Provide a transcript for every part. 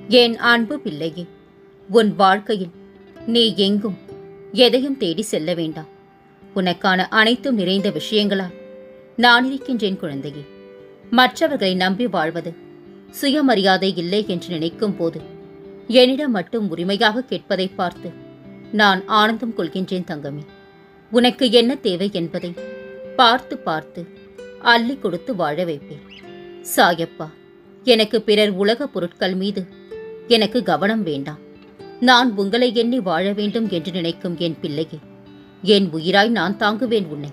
என் அன்பு பிள்ளையே உன் வாழ்க்கையில் நீ எங்கும் எதையும் தேடி செல்ல வேண்டாம் உனக்கான அனைத்தும் நிறைந்த விஷயங்களால் நான் இருக்கின்றேன் குழந்தையே மற்றவர்களை நம்பி வாழ்வது சுயமரியாதை இல்லை என்று நினைக்கும் போது என்னிடம் மட்டும் உரிமையாக கேட்பதை பார்த்து நான் ஆனந்தம் கொள்கின்றேன் தங்கமே உனக்கு என்ன தேவை என்பதை பார்த்து பார்த்து அள்ளி கொடுத்து வாழ வைப்பேன் சாயப்பா எனக்கு பிறர் உலக பொருட்கள் மீது எனக்கு கவனம் வேண்டாம் நான் உங்களை எண்ணி வாழ வேண்டும் என்று நினைக்கும் என் பிள்ளையே என் உயிராய் நான் தாங்குவேன் உன்னை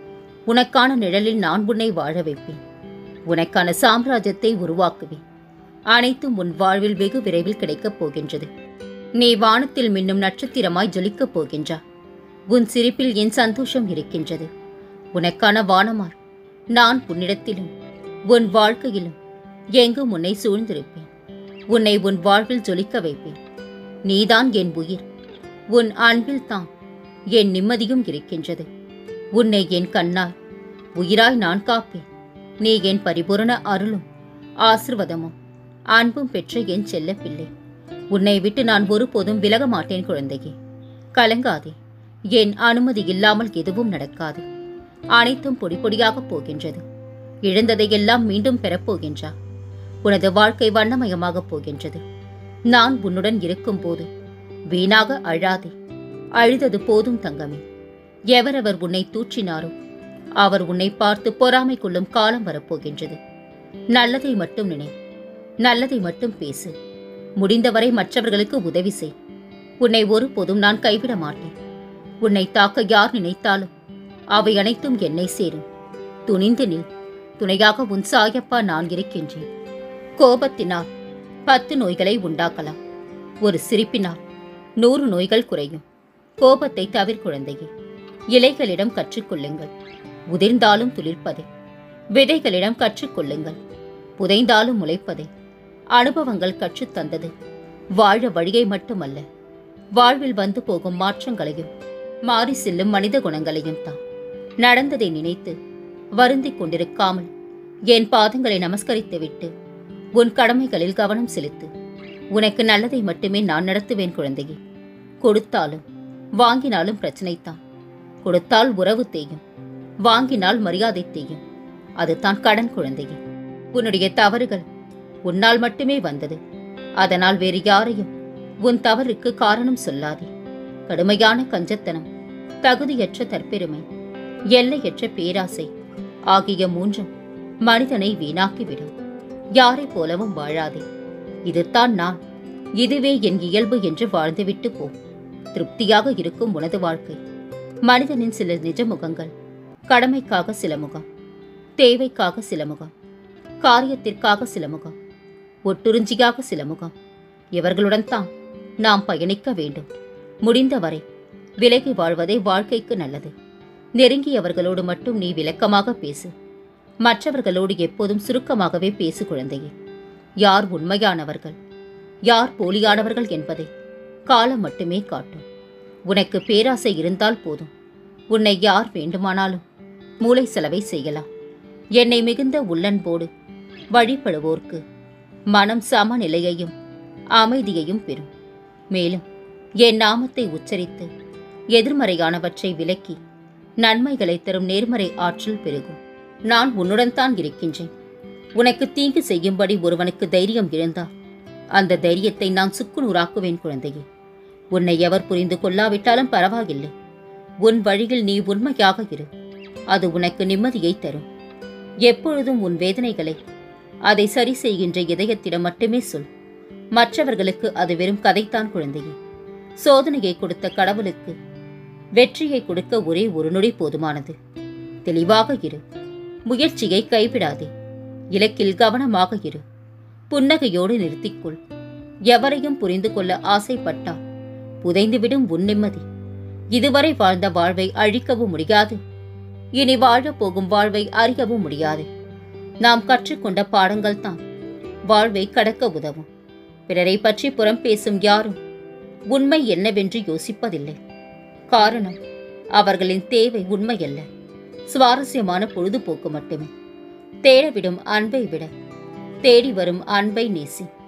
உனக்கான நிழலில் நான் உன்னை வாழ வைப்பேன் உனக்கான சாம்ராஜ்யத்தை உருவாக்குவேன் அனைத்தும் உன் வாழ்வில் வெகு விரைவில் கிடைக்கப் போகின்றது நீ வானத்தில் மின்னும் நட்சத்திரமாய் ஜொலிக்கப் போகின்றா உன் சிரிப்பில் என் சந்தோஷம் இருக்கின்றது உனக்கான வானமாய் நான் உன்னிடத்திலும் உன் வாழ்க்கையிலும் எங்கும் உன்னை சூழ்ந்திருப்பேன் உன்னை உன் வாழ்வில் ஜொலிக்க வைப்பேன் நீதான் என் உயிர் உன் அன்பில் தான் என் நிம்மதியும் இருக்கின்றது உன்னை என் கண்ணால் உயிராய் நான் காப்பேன் நீ என் பரிபூரண அருளும் ஆசிர்வதமும் அன்பும் பெற்ற என் செல்ல பிள்ளை உன்னை விட்டு நான் ஒருபோதும் விலக மாட்டேன் குழந்தையே கலங்காதே என் அனுமதி இல்லாமல் எதுவும் நடக்காது அனைத்தும் பொடி பொடியாகப் போகின்றது இழந்ததையெல்லாம் மீண்டும் பெறப்போகின்றா உனது வாழ்க்கை வண்ணமயமாகப் போகின்றது நான் உன்னுடன் இருக்கும்போது வீணாக அழாதே அழுதது போதும் தங்கமே எவரவர் உன்னை தூற்றினாரோ அவர் உன்னை பார்த்து பொறாமை கொள்ளும் காலம் வரப்போகின்றது நல்லதை மட்டும் நினை நல்லதை மட்டும் பேசு முடிந்தவரை மற்றவர்களுக்கு உதவி செய் உன்னை ஒருபோதும் நான் கைவிட மாட்டேன் உன்னை தாக்க யார் நினைத்தாலும் அவை அனைத்தும் என்னை சேரும் துணிந்து நில் துணையாக உன் சாயப்பா நான் இருக்கின்றேன் கோபத்தினால் பத்து நோய்களை உண்டாக்கலாம் ஒரு சிரிப்பினால் நூறு நோய்கள் குறையும் கோபத்தை தவிர் குழந்தையே இலைகளிடம் கற்றுக்கொள்ளுங்கள் உதிர்ந்தாலும் துளிர்ப்பதை விதைகளிடம் கற்றுக்கொள்ளுங்கள் புதைந்தாலும் முளைப்பதை அனுபவங்கள் கற்றுத் தந்தது வாழ வழியை மட்டுமல்ல வாழ்வில் வந்து போகும் மாற்றங்களையும் மாறி செல்லும் மனித குணங்களையும் தான் நடந்ததை நினைத்து வருந்திக் கொண்டிருக்காமல் என் பாதங்களை நமஸ்கரித்துவிட்டு உன் கடமைகளில் கவனம் செலுத்து உனக்கு நல்லதை மட்டுமே நான் நடத்துவேன் குழந்தையே கொடுத்தாலும் வாங்கினாலும் பிரச்சனைத்தான் கொடுத்தால் உறவு தேயும் வாங்கினால் மரியாதை தேயும் அதுதான் கடன் குழந்தையே உன்னுடைய தவறுகள் உன்னால் மட்டுமே வந்தது அதனால் வேறு யாரையும் உன் தவறுக்கு காரணம் சொல்லாதே கடுமையான கஞ்சத்தனம் தகுதியற்ற தற்பெருமை எல்லையற்ற பேராசை ஆகிய மூன்றும் மனிதனை வீணாக்கிவிடும் யாரைப் போலவும் வாழாதே இதுதான் நான் இதுவே என் இயல்பு என்று வாழ்ந்துவிட்டு போ திருப்தியாக இருக்கும் உனது வாழ்க்கை மனிதனின் சில நிஜ முகங்கள் கடமைக்காக சில முகம் தேவைக்காக சில முகம் காரியத்திற்காக சில முகம் ஒட்டுறிஞ்சியாக சில முகம் இவர்களுடன் தான் நாம் பயணிக்க வேண்டும் முடிந்தவரை விலகி வாழ்வதே வாழ்க்கைக்கு நல்லது நெருங்கியவர்களோடு மட்டும் நீ விளக்கமாக பேசு மற்றவர்களோடு எப்போதும் சுருக்கமாகவே பேசு குழந்தையே யார் உண்மையானவர்கள் யார் போலியானவர்கள் என்பதை காலம் மட்டுமே காட்டும் உனக்கு பேராசை இருந்தால் போதும் உன்னை யார் வேண்டுமானாலும் மூளை செலவை செய்யலாம் என்னை மிகுந்த உள்ளன்போடு வழிபடுவோர்க்கு மனம் சமநிலையையும் அமைதியையும் பெறும் மேலும் என் நாமத்தை உச்சரித்து எதிர்மறையானவற்றை விலக்கி நன்மைகளை தரும் நேர்மறை ஆற்றல் பெருகும் நான் உன்னுடன் தான் இருக்கின்றேன் உனக்கு தீங்கு செய்யும்படி ஒருவனுக்கு தைரியம் இருந்தால் அந்த தைரியத்தை நான் சுக்குநூறாக்குவேன் குழந்தையே உன்னை எவர் புரிந்து கொள்ளாவிட்டாலும் பரவாயில்லை உன் வழியில் நீ உண்மையாக இரு அது உனக்கு நிம்மதியை தரும் எப்பொழுதும் உன் வேதனைகளை அதை சரி செய்கின்ற இதயத்திடம் மட்டுமே சொல் மற்றவர்களுக்கு அது வெறும் கதைத்தான் குழந்தையே சோதனையை கொடுத்த கடவுளுக்கு வெற்றியை கொடுக்க ஒரே ஒரு நொடி போதுமானது தெளிவாக இரு முயற்சியை கைவிடாதே இலக்கில் கவனமாக இரு புன்னகையோடு நிறுத்திக்கொள் எவரையும் புரிந்து கொள்ள ஆசைப்பட்டால் புதைந்துவிடும் உன் நிம்மதி இதுவரை வாழ்ந்த வாழ்வை அழிக்கவும் முடியாது இனி வாழப் போகும் வாழ்வை அறியவும் முடியாது நாம் கற்றுக்கொண்ட பாடங்கள் தான் வாழ்வை கடக்க உதவும் பிறரை பற்றி புறம் பேசும் யாரும் உண்மை என்னவென்று யோசிப்பதில்லை காரணம் அவர்களின் தேவை உண்மையல்ல சுவாரஸ்யமான பொழுதுபோக்கு மட்டுமே தேடவிடும் அன்பை விட தேடி வரும் அன்பை நேசி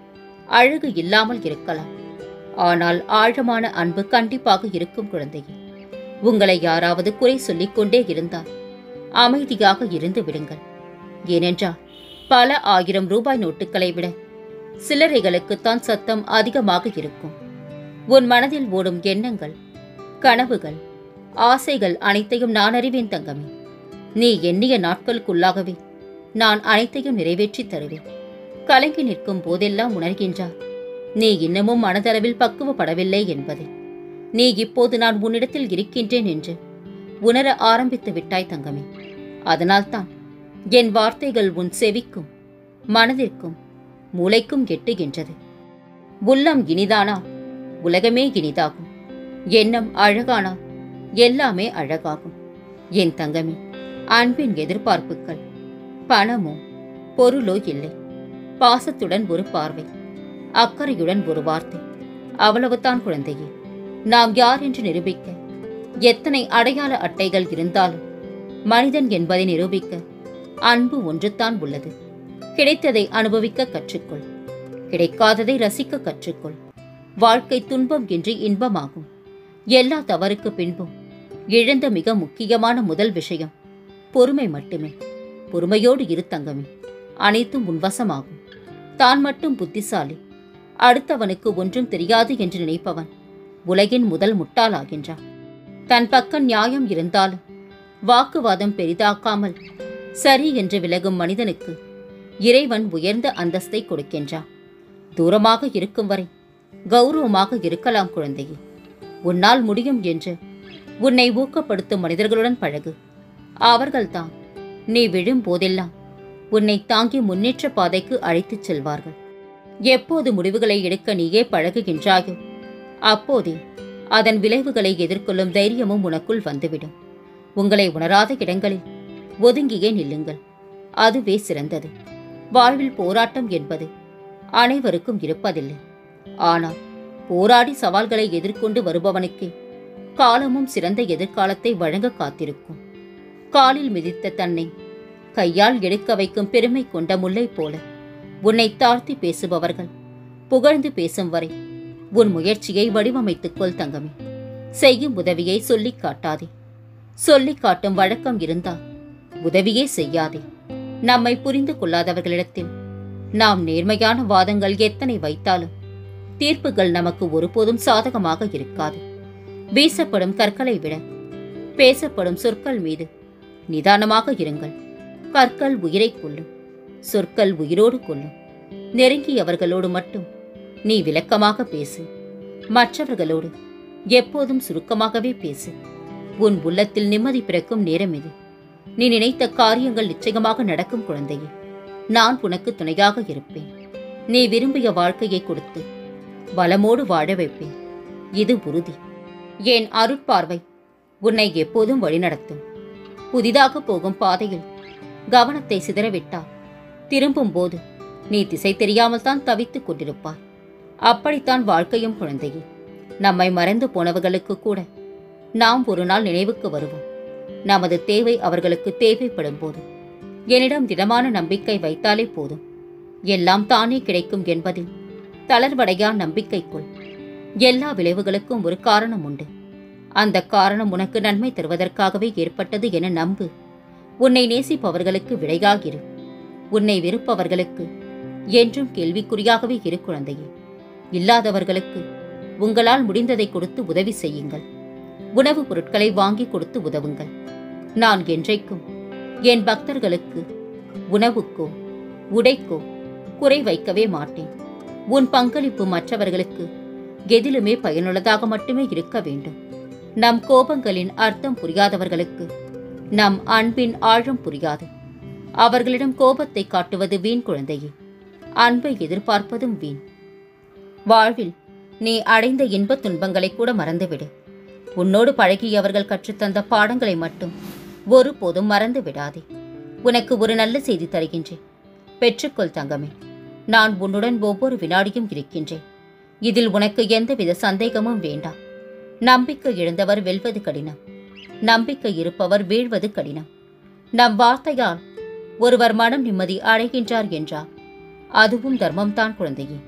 அழகு இல்லாமல் இருக்கலாம் ஆனால் ஆழமான அன்பு கண்டிப்பாக இருக்கும் குழந்தையே உங்களை யாராவது குறை சொல்லிக் கொண்டே இருந்தால் அமைதியாக இருந்து விடுங்கள் ஏனென்றால் பல ஆயிரம் ரூபாய் நோட்டுகளை விட சில்லறைகளுக்குத்தான் சத்தம் அதிகமாக இருக்கும் உன் மனதில் ஓடும் எண்ணங்கள் கனவுகள் ஆசைகள் அனைத்தையும் நான் அறிவேன் தங்கமே நீ எண்ணிய நாட்களுக்குள்ளாகவே நான் அனைத்தையும் நிறைவேற்றித் தருவேன் கலங்கி நிற்கும் போதெல்லாம் உணர்கின்றார் நீ இன்னமும் மனதளவில் பக்குவப்படவில்லை என்பதை நீ இப்போது நான் உன்னிடத்தில் இருக்கின்றேன் என்று உணர ஆரம்பித்து விட்டாய் தங்கமே அதனால்தான் என் வார்த்தைகள் உன் செவிக்கும் மனதிற்கும் மூளைக்கும் எட்டுகின்றது உள்ளம் இனிதானால் உலகமே இனிதாகும் எண்ணம் அழகானால் எல்லாமே அழகாகும் என் தங்கமே அன்பின் எதிர்பார்ப்புகள் பணமோ பொருளோ இல்லை பாசத்துடன் ஒரு பார்வை அக்கறையுடன் ஒரு வார்த்தை அவ்வளவுதான் குழந்தையே நாம் யார் என்று நிரூபிக்க எத்தனை அடையாள அட்டைகள் இருந்தாலும் மனிதன் என்பதை நிரூபிக்க அன்பு ஒன்றுதான் உள்ளது கிடைத்ததை அனுபவிக்க கற்றுக்கொள் கிடைக்காததை ரசிக்க கற்றுக்கொள் வாழ்க்கை துன்பம் என்று இன்பமாகும் எல்லா தவறுக்கு பின்பும் இழந்த மிக முக்கியமான முதல் விஷயம் பொறுமை மட்டுமே பொறுமையோடு இரு தங்கமே அனைத்தும் உன்வசமாகும் தான் மட்டும் புத்திசாலி அடுத்தவனுக்கு ஒன்றும் தெரியாது என்று நினைப்பவன் உலகின் முதல் முட்டாளாகின்றான் தன் பக்கம் நியாயம் இருந்தாலும் வாக்குவாதம் பெரிதாக்காமல் சரி என்று விலகும் மனிதனுக்கு இறைவன் உயர்ந்த அந்தஸ்தை கொடுக்கின்றான் தூரமாக இருக்கும் வரை கௌரவமாக இருக்கலாம் குழந்தையே உன்னால் முடியும் என்று உன்னை ஊக்கப்படுத்தும் மனிதர்களுடன் பழகு அவர்கள்தான் நீ விழும் போதெல்லாம் உன்னை தாங்கி முன்னேற்ற பாதைக்கு அழைத்துச் செல்வார்கள் எப்போது முடிவுகளை எடுக்க நீயே பழகுகின்றாயோ அப்போதே அதன் விளைவுகளை எதிர்கொள்ளும் தைரியமும் உனக்குள் வந்துவிடும் உங்களை உணராத இடங்களில் ஒதுங்கியே நில்லுங்கள் அதுவே சிறந்தது வாழ்வில் போராட்டம் என்பது அனைவருக்கும் இருப்பதில்லை ஆனால் போராடி சவால்களை எதிர்கொண்டு வருபவனுக்கே காலமும் சிறந்த எதிர்காலத்தை வழங்க காத்திருக்கும் காலில் மிதித்த தன்னை கையால் எடுக்க வைக்கும் பெருமை கொண்ட முல்லை போல உன்னை தாழ்த்தி பேசுபவர்கள் புகழ்ந்து பேசும் வரை உன் முயற்சியை வடிவமைத்துக் கொள் தங்கமே செய்யும் உதவியை சொல்லிக் காட்டாதே சொல்லிக் காட்டும் வழக்கம் இருந்தால் உதவியே செய்யாதே நம்மை புரிந்து கொள்ளாதவர்களிடத்தில் நாம் நேர்மையான வாதங்கள் எத்தனை வைத்தாலும் தீர்ப்புகள் நமக்கு ஒருபோதும் சாதகமாக இருக்காது வீசப்படும் கற்களை விட பேசப்படும் சொற்கள் மீது நிதானமாக இருங்கள் கற்கள் உயிரை கொள்ளும் சொற்கள் உயிரோடு கொள்ளும் நெருங்கியவர்களோடு மட்டும் நீ விளக்கமாக பேசு மற்றவர்களோடு எப்போதும் சுருக்கமாகவே பேசு உன் உள்ளத்தில் நிம்மதி பிறக்கும் நேரம் இது நீ நினைத்த காரியங்கள் நிச்சயமாக நடக்கும் குழந்தையே நான் உனக்கு துணையாக இருப்பேன் நீ விரும்பிய வாழ்க்கையை கொடுத்து வளமோடு வாழ வைப்பேன் இது உறுதி என் அருட்பார்வை உன்னை எப்போதும் வழிநடத்தும் புதிதாக போகும் பாதையில் கவனத்தை சிதறவிட்டால் திரும்பும் போது நீ திசை தெரியாமல் தான் தவித்துக் கொண்டிருப்பாய் அப்படித்தான் வாழ்க்கையும் குழந்தையே நம்மை மறந்து போனவர்களுக்கு கூட நாம் ஒரு நாள் நினைவுக்கு வருவோம் நமது தேவை அவர்களுக்கு தேவைப்படும் போது என்னிடம் திடமான நம்பிக்கை வைத்தாலே போதும் எல்லாம் தானே கிடைக்கும் என்பதில் தளர்வடையா நம்பிக்கைக்குள் எல்லா விளைவுகளுக்கும் ஒரு காரணம் உண்டு அந்த காரணம் உனக்கு நன்மை தருவதற்காகவே ஏற்பட்டது என நம்பு உன்னை நேசிப்பவர்களுக்கு விடையாகிரு உன்னை வெறுப்பவர்களுக்கு என்றும் கேள்விக்குறியாகவே இரு குழந்தையே இல்லாதவர்களுக்கு உங்களால் முடிந்ததை கொடுத்து உதவி செய்யுங்கள் உணவுப் பொருட்களை வாங்கி கொடுத்து உதவுங்கள் நான் என்றைக்கும் என் பக்தர்களுக்கு உணவுக்கோ உடைக்கோ குறை வைக்கவே மாட்டேன் உன் பங்களிப்பு மற்றவர்களுக்கு எதிலுமே பயனுள்ளதாக மட்டுமே இருக்க வேண்டும் நம் கோபங்களின் அர்த்தம் புரியாதவர்களுக்கு நம் அன்பின் ஆழம் புரியாது அவர்களிடம் கோபத்தை காட்டுவது வீண் குழந்தையே அன்பை எதிர்பார்ப்பதும் வீண் வாழ்வில் நீ அடைந்த இன்பத் துன்பங்களை கூட மறந்துவிடு உன்னோடு பழகியவர்கள் கற்றுத்தந்த பாடங்களை மட்டும் ஒருபோதும் மறந்து விடாதே உனக்கு ஒரு நல்ல செய்தி தருகின்றேன் பெற்றுக்கொள் தங்கமே நான் உன்னுடன் ஒவ்வொரு வினாடியும் இருக்கின்றேன் இதில் உனக்கு எந்தவித சந்தேகமும் வேண்டாம் நம்பிக்கை இழந்தவர் வெல்வது கடினம் நம்பிக்கை இருப்பவர் வீழ்வது கடினம் நம் வார்த்தையால் ஒருவர் மனம் நிம்மதி அடைகின்றார் என்றார் அதுவும் தர்மம்தான் குழந்தையே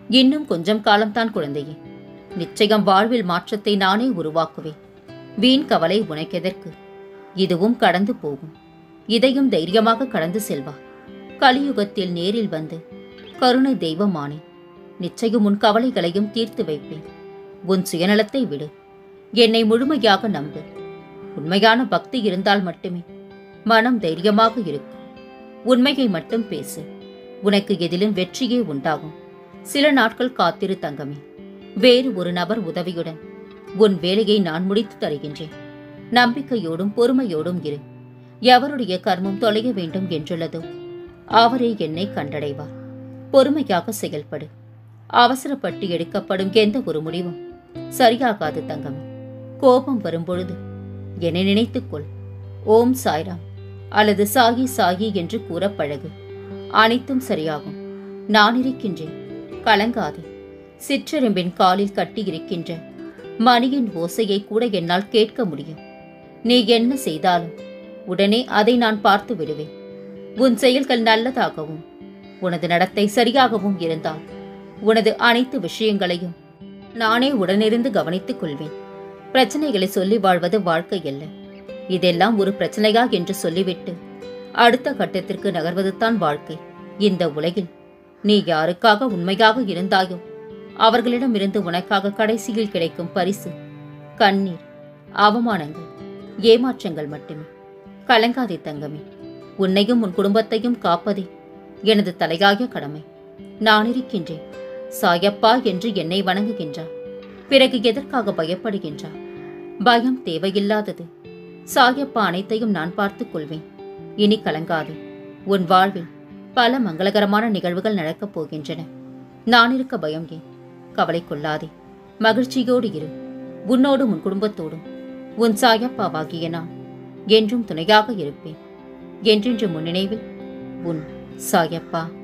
இன்னும் கொஞ்சம் காலம்தான் குழந்தையே நிச்சயம் வாழ்வில் மாற்றத்தை நானே உருவாக்குவேன் வீண் கவலை உனக்கெதற்கு இதுவும் கடந்து போகும் இதையும் தைரியமாக கடந்து செல்வா கலியுகத்தில் நேரில் வந்து கருணை தெய்வமானே நிச்சயம் உன் கவலைகளையும் தீர்த்து வைப்பேன் உன் சுயநலத்தை விடு என்னை முழுமையாக நம்பு உண்மையான பக்தி இருந்தால் மட்டுமே மனம் தைரியமாக இருக்கும் உண்மையை மட்டும் பேசு உனக்கு எதிலும் வெற்றியே உண்டாகும் சில நாட்கள் காத்திரு தங்கமே வேறு ஒரு நபர் உதவியுடன் உன் வேலையை நான் முடித்து தருகின்றேன் நம்பிக்கையோடும் பொறுமையோடும் இரு எவருடைய கர்மம் தொலைய வேண்டும் என்றுள்ளதோ அவரே என்னை கண்டடைவார் பொறுமையாக செயல்படு அவசரப்பட்டு எடுக்கப்படும் எந்த ஒரு முடிவும் சரியாகாது தங்கமே கோபம் வரும்பொழுது என்னை நினைத்துக்கொள் ஓம் சாய்ராம் அல்லது சாயி சாயி என்று கூற பழகு அனைத்தும் சரியாகும் நான் இருக்கின்றேன் கலங்காதே சிற்றெரும்பின் காலில் கட்டி இருக்கின்ற மணியின் ஓசையை கூட என்னால் கேட்க முடியும் நீ என்ன செய்தாலும் உடனே அதை நான் பார்த்து விடுவேன் உன் செயல்கள் நல்லதாகவும் உனது நடத்தை சரியாகவும் இருந்தால் உனது அனைத்து விஷயங்களையும் நானே உடனிருந்து கவனித்துக் கொள்வேன் பிரச்சனைகளை சொல்லி வாழ்வது வாழ்க்கை அல்ல இதெல்லாம் ஒரு பிரச்சனையா என்று சொல்லிவிட்டு அடுத்த கட்டத்திற்கு நகர்வதுதான் வாழ்க்கை இந்த உலகில் நீ யாருக்காக உண்மையாக இருந்தாயோ அவர்களிடமிருந்து உனக்காக கடைசியில் கிடைக்கும் பரிசு கண்ணீர் அவமானங்கள் ஏமாற்றங்கள் மட்டுமே கலங்காதே தங்கமே உன்னையும் உன் குடும்பத்தையும் காப்பதே எனது தலையாய கடமை நான் இருக்கின்றேன் சாயப்பா என்று என்னை வணங்குகின்றார் பிறகு எதற்காக பயப்படுகின்றார் பயம் தேவையில்லாதது சாயப்பா அனைத்தையும் நான் பார்த்துக் கொள்வேன் இனி கலங்காதே உன் வாழ்வில் பல மங்களகரமான நிகழ்வுகள் நடக்கப் போகின்றன நான் இருக்க பயம் ஏன் கவலை கொள்ளாதே மகிழ்ச்சியோடு இரு உன்னோடும் உன் குடும்பத்தோடும் உன் சாயப்பாவாகிய நான் என்றும் துணையாக இருப்பேன் என்றென்று முன்னினைவில் உன் சாயப்பா